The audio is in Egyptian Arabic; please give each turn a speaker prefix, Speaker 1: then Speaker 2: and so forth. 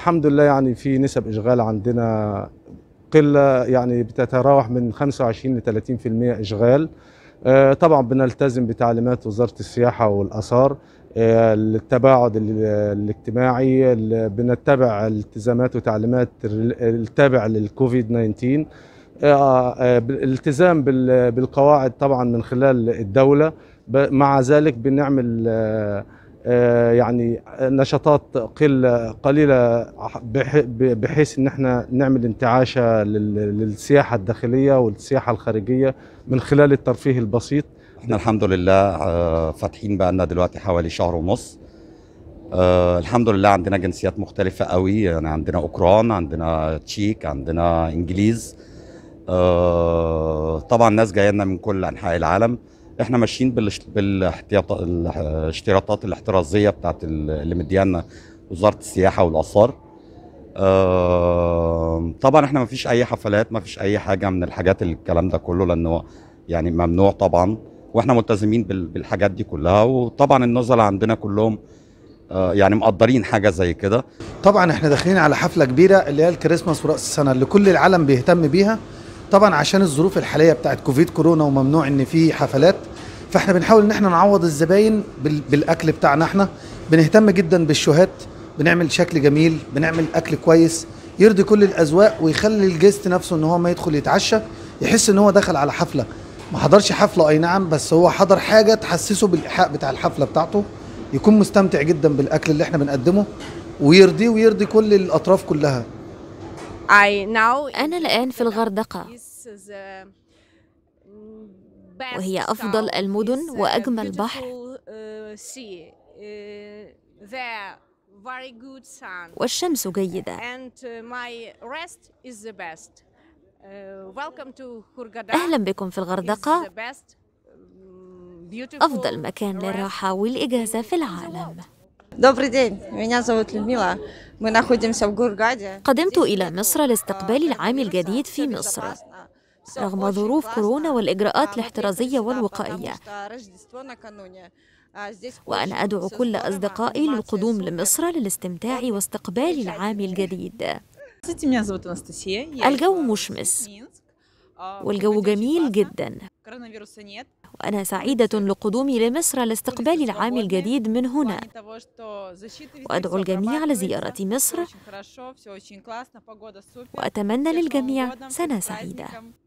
Speaker 1: الحمد لله يعني في نسب اشغال عندنا قله يعني بتتراوح من 25 ل 30% اشغال آه، طبعا بنلتزم بتعليمات وزاره السياحه والاثار آه، التباعد ال- الاجتماعي ال- بنتبع التزامات وتعليمات ال- التابع للكوفيد 19 آه، آه، الالتزام بال- بالقواعد طبعا من خلال الدوله ب- مع ذلك بنعمل آه، آه، يعني نشاطات قلة قليلة بح- بحيث ان احنا نعمل انتعاشة لل- للسياحة الداخلية والسياحة الخارجية من خلال الترفيه البسيط
Speaker 2: احنا الحمد لله آه، فاتحين بقى لنا دلوقتي حوالي شهر ونص آه، الحمد لله عندنا جنسيات مختلفة قوي يعني عندنا أوكران عندنا تشيك عندنا إنجليز آه، طبعا ناس جاية لنا من كل أنحاء العالم احنا ماشيين بالاش- بالاحتياطات الاشتراطات الاحترازية بتاعت ال- اللي مديانا وزارة السياحة والآثار آه، طبعا احنا ما فيش أي حفلات ما فيش أي حاجة من الحاجات الكلام ده كله لأنه يعني ممنوع طبعا واحنا ملتزمين بال- بالحاجات دي كلها وطبعا النزلاء عندنا كلهم آه، يعني مقدرين حاجه زي كده
Speaker 3: طبعا احنا داخلين على حفله كبيره اللي هي الكريسماس وراس السنه اللي كل العالم بيهتم بيها طبعا عشان الظروف الحاليه بتاعت كوفيد كورونا وممنوع ان في حفلات فاحنا بنحاول ان احنا نعوض الزباين بال- بالاكل بتاعنا احنا بنهتم جدا بالشوهات بنعمل شكل جميل بنعمل اكل كويس يرضي كل الاذواق ويخلي الجست نفسه ان هو ما يدخل يتعشى يحس ان هو دخل على حفله ما حضرش حفله اي نعم بس هو حضر حاجه تحسسه بالايحاء بتاع الحفله بتاعته يكون مستمتع جدا بالاكل اللي احنا بنقدمه ويرضيه ويرضي كل الاطراف كلها
Speaker 4: أنا الآن في الغردقة وهي أفضل المدن وأجمل بحر والشمس جيدة أهلا بكم في الغردقة أفضل مكان للراحة والإجازة في العالم
Speaker 5: Добрый день, меня зовут Людмила. Мы находимся в Гургаде.
Speaker 4: قدمت إلى مصر لاستقبال العام الجديد في مصر رغم ظروف كورونا والإجراءات الاحترازية والوقائية وأنا أدعو كل أصدقائي للقدوم لمصر للاستمتاع واستقبال العام الجديد
Speaker 6: Здравствуйте, меня зовут Анастасия. Я
Speaker 4: الجو
Speaker 6: из
Speaker 4: مشمس
Speaker 6: Минск. А,
Speaker 4: والجو
Speaker 6: погода очень
Speaker 4: جميل
Speaker 6: классная,
Speaker 4: جدا
Speaker 6: Коронавируса нет.
Speaker 4: وأنا سعيدة لقدومي لمصر لاستقبال العام الجديد من
Speaker 6: В
Speaker 4: هنا
Speaker 6: плане того, что защита везде
Speaker 4: وأدعو
Speaker 6: всё
Speaker 4: الجميع
Speaker 6: обрабатывается,
Speaker 4: لزيارة
Speaker 6: всё
Speaker 4: مصر
Speaker 6: очень хорошо, всё очень классно, погода супер.
Speaker 4: وأتمنى
Speaker 6: Всех с Новым
Speaker 4: للجميع
Speaker 6: годом,
Speaker 4: سنة
Speaker 6: всех с
Speaker 4: سعيدة
Speaker 6: праздником.